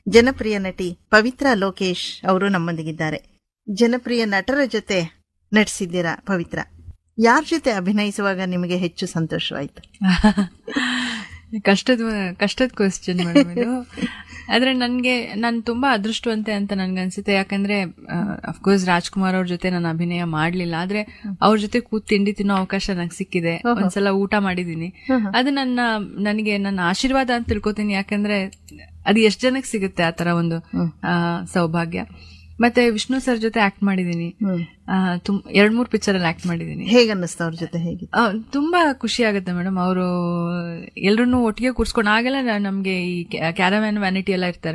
ಜನಪ್ರಿಯ ನಟಿ ಪವಿತ್ರ ಲೋಕೇಶ್ ಅವರು ನಮ್ಮೊಂದಿಗಿದ್ದಾರೆ ಜನಪ್ರಿಯ ನಟರ ಜೊತೆ ನಟಿಸಿದ್ದೀರಾ ಪವಿತ್ರ ಯಾರ ಜೊತೆ ಅಭಿನಯಿಸುವಾಗ ನಿಮಗೆ ಹೆಚ್ಚು ಸಂತೋಷವಾಯ್ತು ಕಷ್ಟದ ಕಷ್ಟದ ಕ್ವಶನ್ ಮೇಡಮ್ ಇದು ಆದ್ರೆ ನನ್ಗೆ ನಾನು ತುಂಬಾ ಅದೃಷ್ಟವಂತೆ ಅಂತ ನನ್ಗೆ ಅನ್ಸುತ್ತೆ ಯಾಕಂದ್ರೆ ಅಫ್ಕೋರ್ಸ್ ರಾಜ್ಕುಮಾರ್ ಅವ್ರ ಜೊತೆ ನಾನು ಅಭಿನಯ ಮಾಡ್ಲಿಲ್ಲ ಆದ್ರೆ ಅವ್ರ ಜೊತೆ ಕೂತ್ ತಿಂಡಿ ತಿನ್ನೋ ಅವಕಾಶ ನಂಗೆ ಸಿಕ್ಕಿದೆ ಒಂದ್ಸಲ ಊಟ ಮಾಡಿದೀನಿ ಅದು ನನ್ನ ನನಗೆ ನನ್ನ ಆಶೀರ್ವಾದ ಅಂತ ತಿಳ್ಕೊತೀನಿ ಯಾಕಂದ್ರೆ ಅದು ಎಷ್ಟ್ ಜನಕ್ಕೆ ಸಿಗುತ್ತೆ ಆ ತರ ಒಂದು ಆ, ಸೌಭಾಗ್ಯ ಮತ್ತೆ ವಿಷ್ಣು ಸರ್ ಜೊತೆ ಆಕ್ಟ್ ಮಾಡಿದೀನಿ ಆ, ತುಂ ಎರಡ್ ಮೂರ್ ಪಿಕ್ಚರ್ ಅಲ್ಲಿ ಆಕ್ಟ್ ಮಾಡಿದೀನಿ ಹೇಗನ್ನಿಸ್ತು ಅವ್ರ ಜೊತೆ ಹೇಗೆ ಆ, ತುಂಬಾ ಖುಷಿ ಆಗುತ್ತೆ ಮೇಡಮ್ ಅವರು ಎಲ್ರನ್ನೂ ಒಟ್ಟಿಗೆ ಕೂರ್ಸ್ಕೊಂಡು ಆಗೆಲ್ಲ ನಾ- ನಮ್ಗೆ ಈ ಕ್ಯಾರವ್ಯಾನ್ ವ್ಯಾನಿಟಿ ಎಲ್ಲ ಇರ್ತಾರೆ